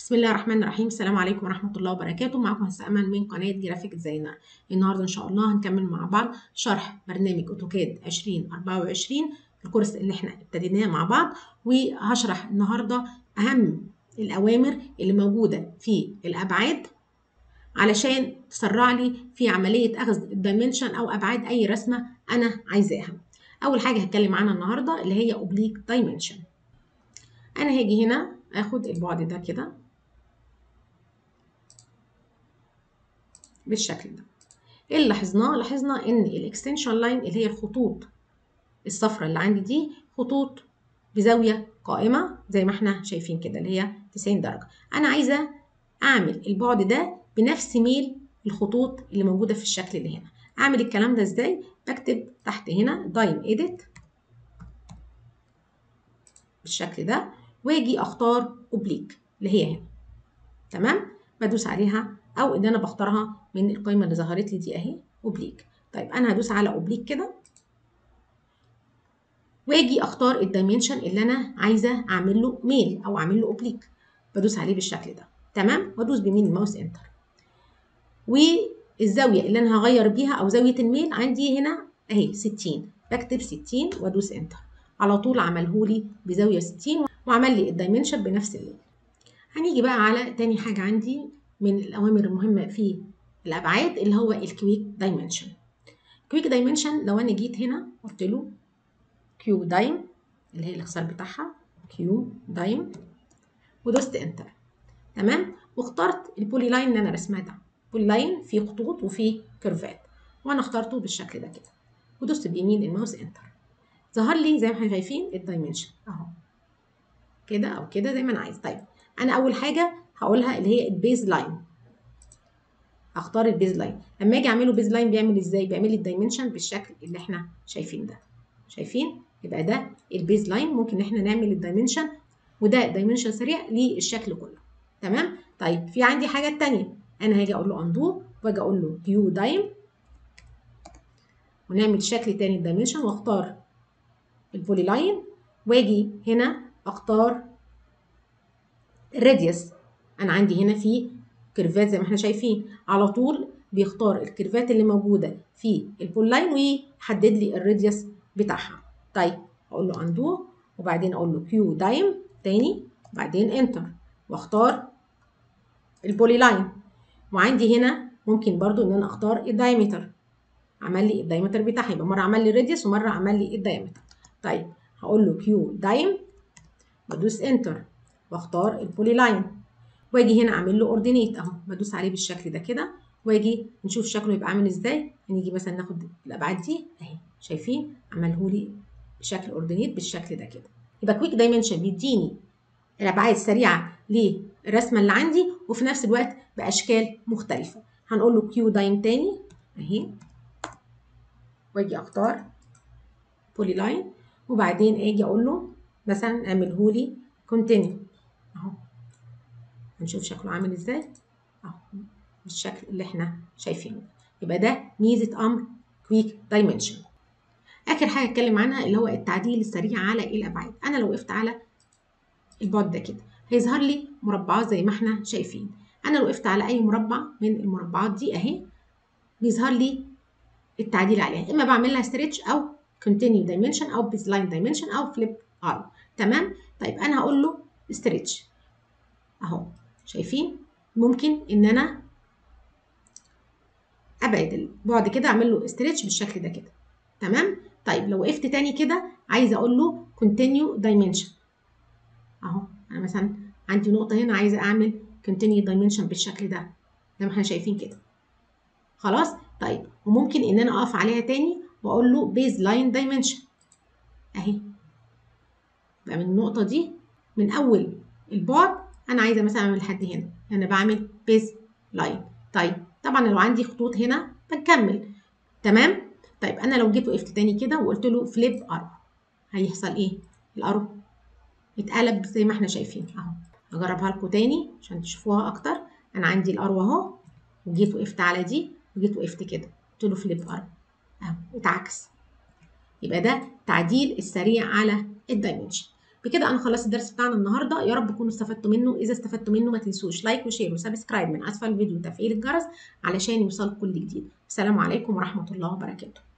بسم الله الرحمن الرحيم السلام عليكم ورحمة الله وبركاته معكم هسه أمل من قناة جرافيك ديزاينر النهاردة إن شاء الله هنكمل مع بعض شرح برنامج أوتوكاد 2024 الكورس اللي احنا ابتديناه مع بعض وهشرح النهاردة أهم الأوامر اللي موجودة في الأبعاد علشان تسرع لي في عملية أخذ الدايمنشن أو أبعاد أي رسمة أنا عايزاها أول حاجة هتكلم عنها النهاردة اللي هي أوبليك دايمنشن أنا هاجي هنا آخد البعد ده كده بالشكل ده ايه اللي لاحظناه لاحظنا ان الاكستنشن لاين اللي هي الخطوط الصفراء اللي عندي دي خطوط بزاويه قائمه زي ما احنا شايفين كده اللي هي 90 درجه انا عايزه اعمل البعد ده بنفس ميل الخطوط اللي موجوده في الشكل اللي هنا اعمل الكلام ده ازاي بكتب تحت هنا دايم ايديت بالشكل ده واجي اختار اوبليك اللي هي هنا تمام بدوس عليها او ان انا بختارها من القائمه اللي ظهرت لي دي اهي اوبليك طيب انا هدوس على اوبليك كده واجي اختار الدايمنشن اللي انا عايزه اعمل له ميل او اعمل له اوبليك بدوس عليه بالشكل ده تمام وادوس بيمين الماوس انتر والزاويه اللي انا هغير بيها او زاويه الميل عندي هنا اهي 60 بكتب 60 وادوس انتر على طول عملهولي بزاويه 60 وعمل لي الدايمنشن بنفس الليل هنيجي بقى على تاني حاجه عندي من الأوامر المهمة في الأبعاد اللي هو الكويك دايمنشن كويك دايمنشن لو أنا جيت هنا قلت له كيو دايم اللي هي الاختصار بتاعها كيو دايم ودوست انتر تمام واخترت البولي لاين اللي انا رسمها ده بولي لاين فيه خطوط وفيه كيرفات وانا اخترته بالشكل ده كده ودوست بيمين الماوس انتر ظهر لي زي ما احنا شايفين الدايمنشن اهو كده او كده زي ما انا عايز طيب انا اول حاجه هقولها اللي هي البيز لاين هختار البيز لاين لما اجي اعمله بيز لاين بيعمل ازاي بيعمل لي الدايمنشن بالشكل اللي احنا شايفين ده شايفين يبقى ده البيز لاين ممكن احنا نعمل الدايمنشن وده دايمنشن سريع للشكل كله تمام طيب في عندي حاجه تانية انا هاجي اقول له اندو واجي اقول له كيو دايم ونعمل شكل تاني الدايمنشن واختار البولي لاين واجي هنا اختار الراديوس انا عندي هنا في كيرفات زي ما احنا شايفين على طول بيختار الكيرفات اللي موجوده في البول لاين ويحدد لي الراديوس بتاعها طيب اقول له اندو وبعدين اقول له كيو دايم تاني وبعدين انتر واختار البولي لاين وعندي هنا ممكن برضو ان انا اختار الدايمتر عمل لي الدايمتر بتاعها يبقى مره عمل لي راديوس ومره عمل لي الدايمتر طيب هقول له كيو دايم بدوس انتر واختار البولي لاين واجي هنا اعمل له اوردينيت اهو بدوس عليه بالشكل ده كده واجي نشوف شكله يبقى عامل ازاي هنيجي مثلا ناخد الابعاد دي اهي شايفين عمله لي بشكل اوردينيت بالشكل ده كده يبقى كويك دايمنشن بيديني الابعاد سريعه للرسمه اللي عندي وفي نفس الوقت باشكال مختلفه هنقول له كيو دايم تاني اهي واجي اختار بولي لاين وبعدين اجي اقول له مثلا اعمله لي كونتينيو اهو هنشوف شكله عامل ازاي اهو بالشكل اللي احنا شايفينه يبقى ده ميزه امر كويك دايمنشن اخر حاجه اتكلم عنها اللي هو التعديل السريع على الابعاد انا لو وقفت على البعد ده كده هيظهر لي مربعات زي ما احنا شايفين انا لو وقفت على اي مربع من المربعات دي اهي بيظهر لي التعديل عليها اما بعمل لها ستريتش او كونتينيو دايمنشن او بيز لاين دايمنشن او فليب ارم تمام طيب انا هقول له ستريتش اهو شايفين ممكن ان انا ابعد البعد كده اعمل له استريتش بالشكل ده كده تمام طيب لو وقفت تاني كده عايزه اقول له كونتينيو دايمنشن اهو انا مثلا عندي نقطه هنا عايزه اعمل كونتينيو دايمنشن بالشكل ده زي ما احنا شايفين كده خلاص طيب وممكن ان انا اقف عليها تاني واقول له بيز لاين دايمنشن اهي بقى من النقطه دي من اول البعد انا عايزه مثلا اعمل لحد هنا انا بعمل بيز لاين طيب طبعا لو عندي خطوط هنا بنكمل تمام طيب انا لو جيت وقفت تاني كده وقلت له فليب ارو هيحصل ايه الارو اتقلب زي ما احنا شايفين اهو هجربها لكم تاني عشان تشوفوها اكتر انا عندي الارو اهو وجيت وقفت على دي وجيت وقفت كده قلت له فليب ارو اهو اتعكس يبقى ده تعديل السريع على الدايمنشن بكده انا خلصت الدرس بتاعنا النهارده يا رب تكونوا استفدتوا منه اذا استفدتوا منه ما تنسوش لايك وشير وسبسكرايب من اسفل الفيديو وتفعيل الجرس علشان يوصلكم كل جديد السلام عليكم ورحمه الله وبركاته